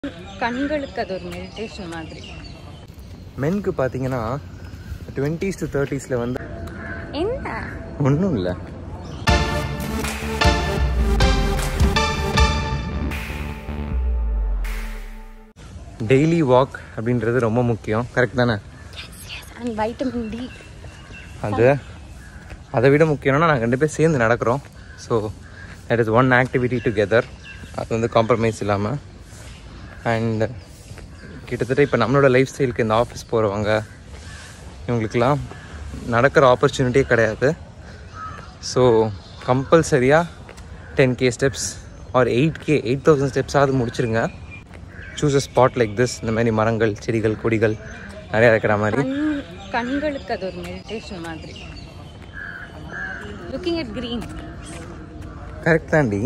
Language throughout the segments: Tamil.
கண்களுக்கு அது ஒரு மெடிடேஷன் மாதிரி மென்க்கு பார்த்தீங்கன்னா டுவெண்ட்டீஸ் டு தேர்ட்டிஸில் வந்து என்ன ஒன்றும் இல்லை டெய்லி வாக் அப்படின்றது ரொம்ப முக்கியம் கரெக்ட் தானே அண்ட் வைட்டமின் டி அது அதை விட முக்கியம்னா நாங்கள் ரெண்டு பேர் சேர்ந்து நடக்கிறோம் so that is one activity together அது வந்து காம்ப்ரமைஸ் இல்லாமல் அண்ட் கிட்டத்தட்ட இப்போ நம்மளோட லைஃப் ஸ்டைலுக்கு இந்த ஆஃபீஸ் போகிறவங்க இவங்களுக்கெல்லாம் நடக்கிற ஆப்பர்ச்சுனிட்டியே கிடையாது ஸோ கம்பல்சரியாக ten K steps or eight K eight thousand ஸ்டெப்ஸாவது முடிச்சிருங்க choose a spot like this இந்த மாதிரி மரங்கள் செடிகள் கொடிகள் நிறையா இருக்கிற மாதிரி கண் கண்களுக்கு அது ஒரு மெடிடேஷன் மாதிரி லுக்கிங் அட் green கரெக்ட் தாண்டி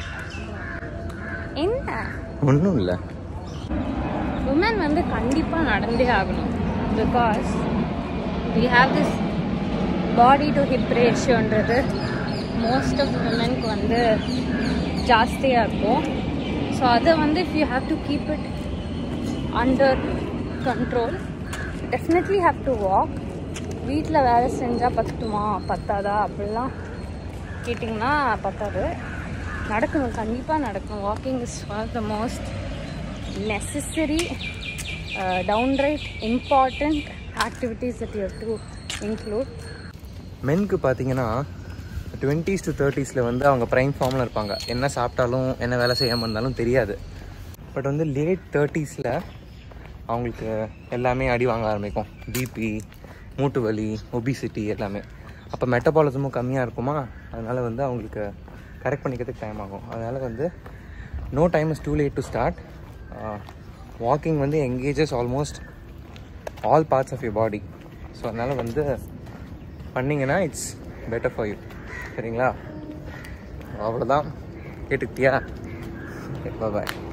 என்ன ஒன்றும் இல்லை உமன் வந்து கண்டிப்பாக நடந்தே ஆகணும் because we have this body to hip ரேஷியோன்றது மோஸ்ட் ஆஃப் உமனுக்கு வந்து ஜாஸ்தியாக இருக்கும் ஸோ அதை வந்து if you have to keep it under control definitely have to walk வீட்டில் வேலை செஞ்சால் பத்துமா பத்தாதா அப்படிலாம் கேட்டிங்கன்னா பத்தாது நடக்கணும் கண்டிப்பாக நடக்கணும் walking is one of the most necessary, uh, downright important activities that you have to include. மென்க்கு பார்த்தீங்கன்னா டுவெண்ட்டீஸ் டு தேர்ட்டிஸில் வந்து அவங்க ப்ரைம் ஃபார்மில் இருப்பாங்க என்ன சாப்பிட்டாலும் என்ன வேலை செய்யாமல் இருந்தாலும் தெரியாது பட் வந்து லேட் தேர்ட்டீஸில் அவங்களுக்கு எல்லாமே அடி வாங்க ஆரம்பிக்கும் பிபி மூட்டு வலி ஒபிசிட்டி எல்லாமே அப்போ மெட்டபாலிசமும் கம்மியாக இருக்குமா அதனால் வந்து அவங்களுக்கு கரெக்ட் பண்ணிக்கிறதுக்கு டைம் ஆகும் அதனால் வந்து no time is too late to start walking வந்து engages almost all parts of your body so அதனால் வந்து பண்ணிங்கன்னா இட்ஸ் பெட்டர் ஃபார் யூ சரிங்களா அவ்வளோதான் கேட்டுக்கிட்டியா பாய்